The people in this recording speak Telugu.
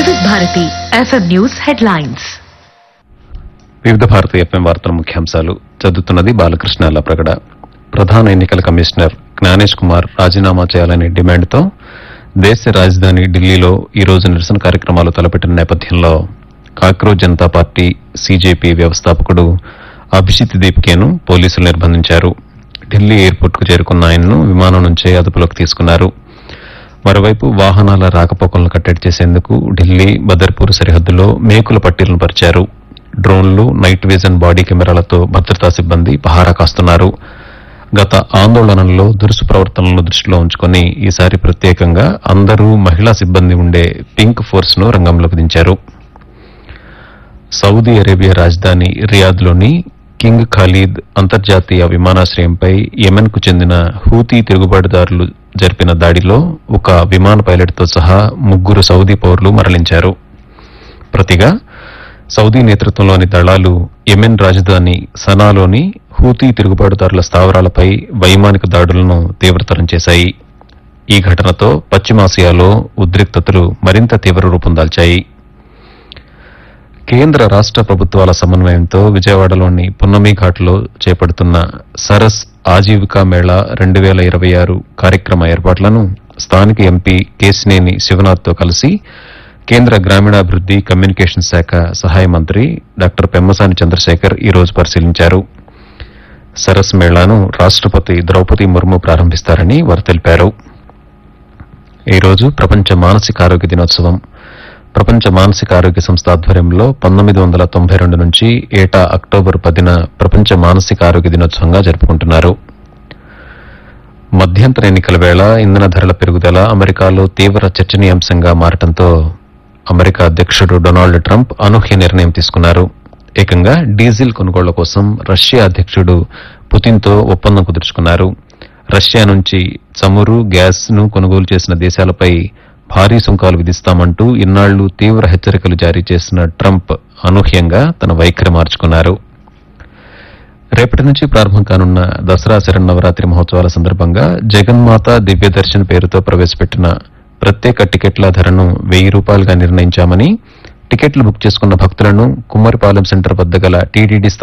వివిధ భారతి ఎఫ్ఎం న్యూస్ హెడ్లైన్స్ వివిధ భారత ఎఫ్ఎం వార్తల ముఖ్యాంశాలు చదువుతున్నది బాలకృష్ణ అల్లప్రగడ ప్రధాన ఎన్నికల కమిషనర్ జ్ఞానేష్ కుమార్ రాజీనామా చేయాలనే డిమాండ్తో దేశ రాజధాని ఢిల్లీలో ఈ రోజు నిరసన కార్యక్రమాలు తలపెట్టిన నేపథ్యంలో కాక్రోజ్ జనతా పార్టీ సీజేపీ వ్యవస్థాపకుడు అభిజిత్ దీప్కేను పోలీసులు నిర్బంధించారు ఢిల్లీ ఎయిర్పోర్టుకు చేరుకున్న ఆయన్ను విమానం నుంచే అదుపులోకి తీసుకున్నారు మరోవైపు వాహనాల రాకపోకలను కట్టడి చేసేందుకు ఢిల్లీ బదర్పూర్ సరిహద్దులో మేకుల పట్టీలను పరిచారు డ్రోన్లు నైట్ విజన్ బాడీ కెమెరాలతో భద్రతా సిబ్బంది పహారా కాస్తున్నారు గత ఆందోళనల్లో దురుసు ప్రవర్తనలను దృష్టిలో ఉంచుకొని ఈసారి ప్రత్యేకంగా అందరూ మహిళా సిబ్బంది ఉండే పింక్ ఫోర్స్ ను రంగంలోకి దించారు సౌదీ అరేబియా రాజధాని రియాద్లోని కింగ్ ఖాలీద్ అంతర్జాతీయ విమానాశ్రయంపై యెమెన్ కు చెందిన హూతీ తిరుగుబాటుదారులు జరిపిన దాడిలో ఒక విమాన పైలట్తో సహా ముగ్గురు సౌదీ పౌరులు మరణించారు ప్రతిగా సౌదీ నేతృత్వంలోని దళాలు యెమెన్ రాజధాని సనాలోని హూతీ తిరుగుబాటుదారుల స్థావరాలపై వైమానిక దాడులను తీవ్రతరం చేశాయి ఈ ఘటనతో పశ్చిమాసియాలో ఉద్రిక్తతలు మరింత తీవ్ర రూపం దాల్చాయి కేంద్ర రాష్ట ప్రభుత్వాల సమన్వయంతో విజయవాడలోని పున్నమి ఘాట్లో చేపడుతున్న సరస్ ఆజీవికా మేళా రెండు వేల ఇరవై ఆరు కార్యక్రమ ఏర్పాట్లను స్థానిక ఎంపీ కేసినేని శివనాథ్తో కలిసి కేంద్ర గ్రామీణాభివృద్ది కమ్యూనికేషన్ శాఖ సహాయ మంత్రి డాక్టర్ పెమ్మసాని చంద్రశేఖర్ ఈ రోజు పరిశీలించారు సరస్ మేళాను రాష్టపతి ద్రౌపది ముర్ము ప్రారంభిస్తారని వారు తెలిపారు ఈ రోజు ప్రపంచ మానసిక ఆరోగ్య దినోత్సవం ప్రపంచ మానసిక ఆరోగ్య సంస్థ ఆధ్వర్యంలో పంతొమ్మిది వందల తొంభై రెండు నుంచి ఏటా అక్టోబర్ పదిన ప్రపంచ మానసిక ఆరోగ్య దినోత్సవంగా జరుపుకుంటున్నారు మధ్యంతర ఎన్నికల వేళ ఇంధన ధరల పెరుగుదల అమెరికాలో తీవ్ర చర్చనీయాంశంగా మారటంతో అమెరికా అధ్యక్షుడు డొనాల్డ్ ట్రంప్ అనూహ్య నిర్ణయం తీసుకున్నారు ఏకంగా డీజిల్ కొనుగోళ్ల కోసం రష్యా అధ్యక్షుడు పుతిన్తో ఒప్పందం కుదుర్చుకున్నారు రష్యా నుంచి చమురు గ్యాస్ ను కొనుగోలు చేసిన దేశాలపై భారీ సుంకాలు విధిస్తామంటూ ఇన్నాళ్లు తీవ్ర హెచ్చరికలు జారీ చేసిన ట్రంప్ అనూహ్యంగా తన వైఖరి మార్చుకున్నారు రేపటి నుంచి ప్రారంభం కానున్న దసరా శరన్నవరాత్రి మహోత్సవాల సందర్భంగా జగన్మాత దివ్య దర్శన్ పేరుతో ప్రవేశపెట్టిన ప్రత్యేక టికెట్ల ధరను వెయ్యి రూపాయలుగా నిర్ణయించామని టికెట్లు బుక్ చేసుకున్న భక్తులను కుమ్మరిపాలెం సెంటర్ వద్ద గల టీటీడీ